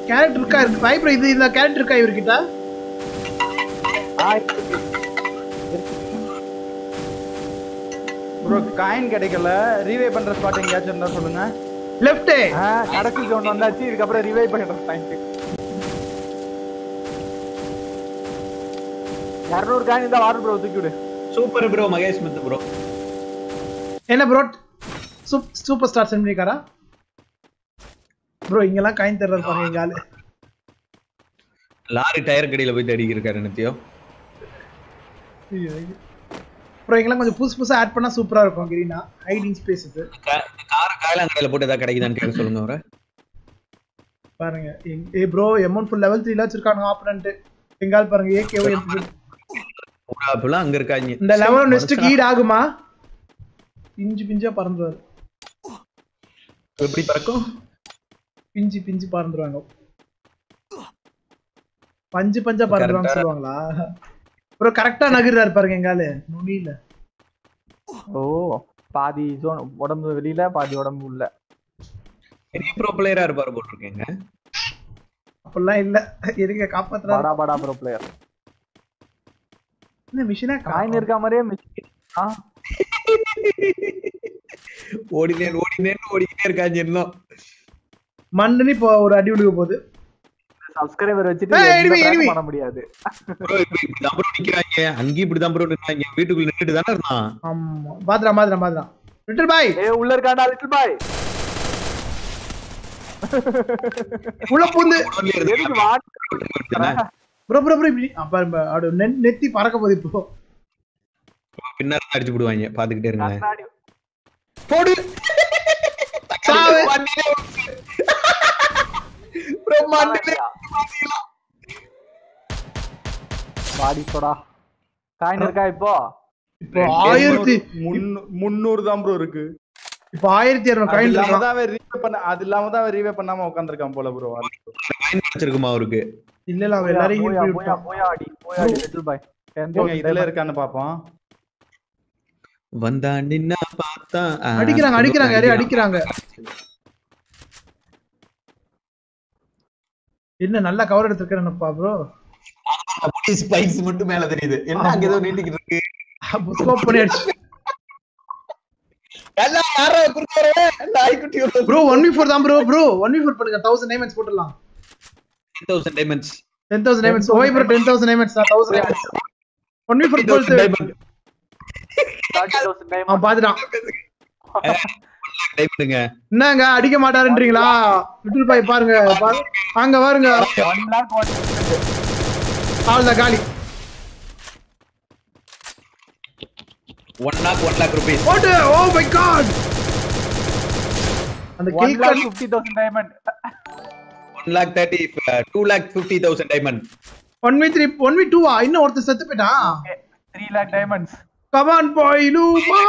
Character இருக்கா இருக்கு bye bro இது இந்த கேரக்டர் இருக்கா இவர்கிட்ட ப்ரோ காயின் கிடைக்கல ரீவே பண்ற ஸ்பாட் எங்கேயாச்சும் இருந்தா சொல்லுங்க லெஃப்ட் ஆ, கடைசி ஜோன் வந்தாச்சு இதுக்கப்புறம் ரிவைவ் பண்ணிடுறோம் டைம் இரநூறு காயின் தான் வாரு ப்ரோ தூக்கி விடு super bro Mahesh Mithu bro என்ன ப்ரோ சூப்பர் ஸ்டார் சென்ட் பண்ணிருக்காரா ப்ரோ இங்கெல்லாம் காயின் தர்றாரு பாருங்க எங்க ஆளு லாரி டயர் கடையில போய் தேடி இருக்காரு நித்தியம் ப்ரோ இங்கெல்லாம் கொஞ்சம் புதுசு புதுசா ஆட் பண்ணா சூப்பரா இருக்கும் கிரீனா ஹைடிங் ஸ்பேஸ் இது கார காயலாங்கடையில போட்டு ஏதாவது கிடைக்குதான்னு கேட்க சொல்லுங்க அவரை பாருங்க எங்க- ஏ ப்ரோ எமௌண்ட் ஃபுல் லெவல் த்ரீல வச்சிருக்கானுங்க ஆப்பரண்ட் எங்கால் பாருங்க ஏகேஓ ஊடாப்புலாம் அங்க இருக்காங்க இந்த லெவல் நெக்ஸ்ட் ஈடு ஆகுமா பிஞ்சு பிஞ்சா பறந்துருவாரு எப்படி பறக்கும் பிஞ்சு பிஞ்சு பறந்துருவாங்க பஞ்சு பஞ்சா பறந்துருவாங்க Correct ஆ. சொல்லுவாங்களா ப்ரோ கரெக்டா நகர்றாரு பாருங்க எங்கால நுனியில ஓ பாதி ஜோன் உடம்பு வெளியில பாதி உடம்பு உள்ள பெரிய ப்ரோ பிளேயரா இருப்பாரு போட்டிருக்கேங்க அப்படிலாம் இல்ல இருங்க காப்பாத்துறாரு படா படா ப்ரோ பிளேயர் என்ன மிஷினா காயின் இருக்க மாதிரியே மிஷின் ஆ ஓடினேன் ஓடினேன் ஓடிக்கிட்டே இருக்காங்க இன்னும் மண்ணுன்னு இப்போ ஒரு அடி விழுக போகுது சப்ஸ்கிரைபர் வச்சுட்டு ஏய், எந்த enemy, prank enemy. பண்ண முடியாது ப்ரோ இப்ப இப்படிதான் ப்ரோ நிக்கிறாங்க அங்கேயும் இப்படிதான் ப்ரோ நிக்கிறாங்க வீட்டுக்குள்ள நின்றுட்டு தானே இருந்தான் ஆமா பாத்துறான் பாத்துறான் பாத்துறான் லிட்டில் பாய் ஏ உள்ள இருக்காண்டா லிட்டில் பாய் உள்ள பூந்து உடம்புல இருந்து எதுக்கு வா ப்ரோ ப்ரோ ப்ரோ இப்படி ஆ, பாருங்க அப்படி நெ- நெத்தி பறக்க போகுது இப்போ பின்னாடி அடிச்சு போடுவாங்க பாத்துக்கிட்டே இருங்க கண்ணாடி போடு சாவு. ப்ரோ மண்டிலே பாடி போடா காயின் இருக்கா இப்போ இப்போ ஆயிரத்தி முன்னூ- முன்னூறு தான் ப்ரோ இருக்கு இப்போ ஆயிரத்தி இரநூறு அது காயின் இல்லாம இருக்கான் தான் அவன் ரீவே பண்ண அது இல்லாம தான் அவன் ரீவே பண்ணாம உட்காந்துருக்கான் போல ப்ரோ காயின் கிடைச்சிருக்குமா அவருக்கு இல்ல இல்ல அவன் எல்லாரையும் போயா heal பண்ணி போயா விட்டான். போயா அடி போயா அடி லிட்டில் பாய் இதுல இருக்கான்னு பாப்போம் வந்தா நின்னா பார்த்தா ஆ, அடிக்கிறாங்க அடிக்கிறாங்க யாரையும் அடிக்கிறாங்க என்ன நல்லா கவர் எடுத்திருக்கிறேன்ப்பா ப்ரோ அப்படி ஸ்பைக்ஸ் மட்டும் மேல தெரியுது என்ன அங்க ஏதோ நீட்டிக்கிட்டு இருக்கு ஸ்கோப் பண்ணி அடிச்சு எல்லாம் யாரோ குறுக்காரு நாய்க்குட்டி ப்ரோ ஒன் வி ஃபோர் தான் bro bro one V four பண்ணுங்க தௌசண்ட் டைமண்ட்ஸ் போட்டுடலாம் thousand diamonds ten thousand diamonds ஓய் ப்ரோ டென் தௌசண்ட் டைமண்ட்ஸ் தான் thousand diamonds one V four twelve diamond அவன் பாத்துட்டான் டைமண்டுங்க என்னங்க அடிக்க மாட்டாருன்றீங்களா லிட்டில் பாய் பாருங்க பா- அங்க பாருங்க ஒன் லேக் ஒன் அவ்வளவுதான் காலி one lakh one lakh rupees போட்டு ஓ மை காட் அந்த one kill lakh fifty thousand diamond one lakh thirty two lakh fifty thousand diamond one V three one V டூவா இன்னும் ஒருத்தர் செத்து போயிட்டான் three lakh diamonds come on boy லூபா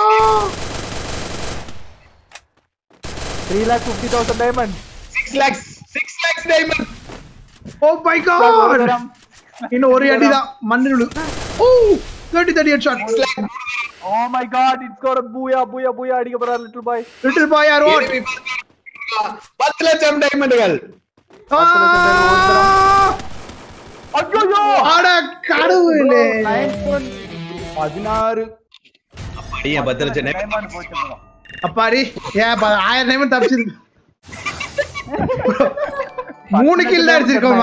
three lakh fifty thousand diamond six lakhs six lakhs diamond oh my god இன்னும் ஒரு அடி தான் மண்ணு விழு oh thirty thirty head shot oh my God it's good booyah booyah booyah அடிக்க போறார் little boy little boy or what பத்து லட்சம் டைமண்டுகள் ஐயோ அட கடவுளே பதினாறு அப்படியே பத்து லட்சம் டைமண்ட் டைமண்ட் போச்சு bro. அப்பாடி ஏன் ப- ஆயிரம் டைம் தப்பிச்சிருக்கு மூணு கில் அடிச்சிருக்கோமா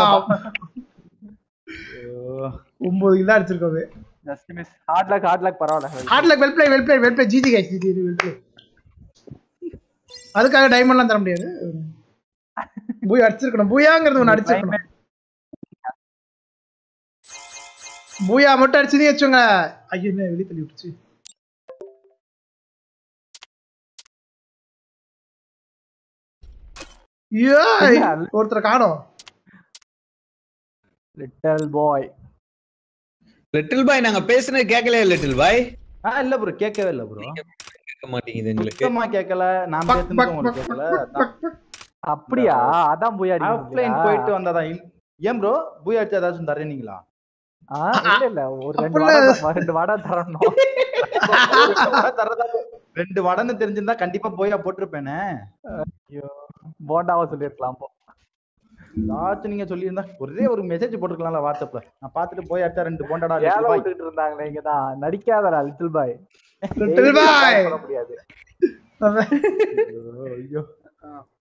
ஒன்பது கில் அடிச்சிருக்கோமே just miss hard luck hard luck பரவாயில்ல hard luck well play well play well play GG guys GG well play அதுக்காக டைமண்ட்லாம் தர முடியாது பூயா அடிச்சிருக்கணும் பூயாங்கிறது ஒன்று அடிச்சிருக்கணும் பூயா மட்டும் அடிச்சுன்னு வச்சுங்க ஐயோ என்ன வெளியே தள்ளி விட்டுச்சு ஏய் ஒருத்தரை காணோம் லிட்டில் பாய் லிட்டில் பாய் நாங்க பேசுனது கேட்கலையா லிட்டில் பாய் ஆ இல்ல ப்ரோ கேட்கவே இல்ல ப்ரோ கேட்க மாட்டேங்குது எங்களுக்கு சுத்தமா கேட்கல நான் பக், பேசுனது பக், உங்களுக்கு பக், கேட்கல பக், பக். அப்படியா அதான் பூயா ஆஃப்லைன் போயிட்டு வந்தாதான் இல்- ஏன் ப்ரோ பூய் அடிச்சு ஏதாச்சும் தரீங்களா ஆ இல்ல இல்ல ஒரு ரெண்டு அப்படிலாம் வடை ரெண்டு வடை தரணும் ரெண்டு வடன்னு தெரிஞ்சிருந்தா கண்டிப்பா போயா போட்டிருப்பேனே ஐயோ போண்டாவா சொல்லிருக்கலாம் போ ஏதாச்சும் நீங்க சொல்லியிருந்தா ஒரே ஒரு மெசேஜ் போட்டுருக்கலாம்ல வாட்ஸ்அப்ல நான் பார்த்துட்டு போய் அடிச்சா ரெண்டு போண்டடா ஏழை பாய் விட்டுட்டு இருந்தாங்களே இங்கதான் நடிக்காதடா லிட்டில் பாய் Little boy. பண்ண முடியாது ஐயோ